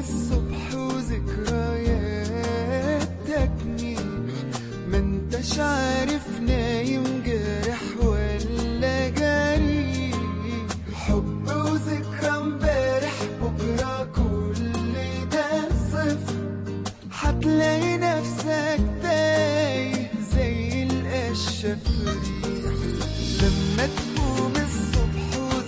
الصبح وذكرياتك مين ما انتش عارف نايم جارح ولا جري حب وذكرى امبارح بكرة كل ده صفر هتلاقي نفسك تايه زي القشة في ريح لما تقوم الصبح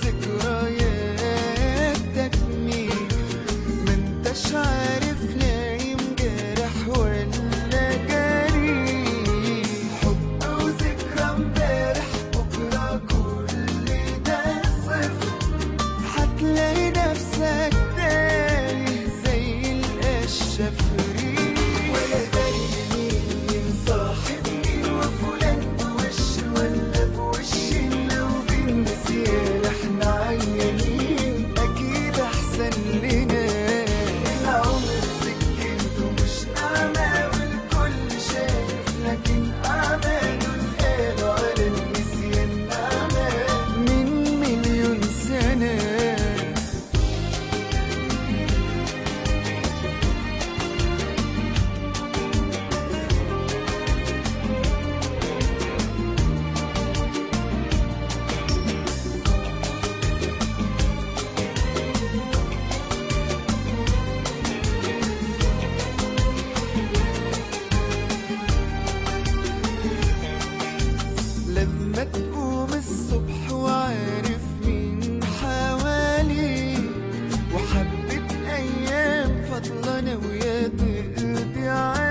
وذكرياتك مين ما انتش عارف نايم جارح ولا جري حب وذكرى امبارح بكرة كل ده صفر هتلاقي نفسك تايه زي القشة في ريح ولا داري مين مين صاحب مين وفلان بوش ولا بوش لو بالنسيان احنا عيانين اكيد احسن لنا العمر سكته مش نعمة والكل شايف لكن اعماله القالوا على النسيان نعمة من مليون سنة لما تقوم الصبح وعارف مين حواليك وحبة أيام فاضلة ناوية تقضي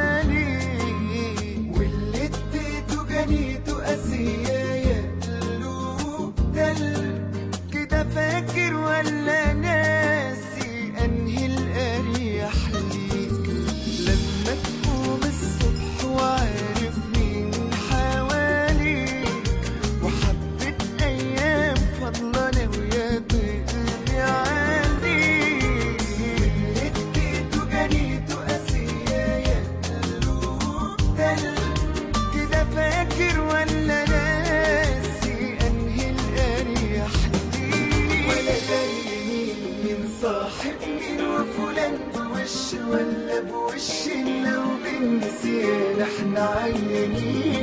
عليك واللي اديته جنيته قاسية يا قلوب دل كده فاكر ولا ناسي أنهي الأريح ليك لما تقوم الصبح وعارف مين حواليك وحبة أيام فاضلة ناوية تقضي عليك واللي اديته جنيته قاسية يا قلوب دل كده فاكر ولا ناسي أنهي الأريح ليك ولا داري مين مين صاحب مين وفلان بوش ولا بوش لو بالنسيان احنا عيانين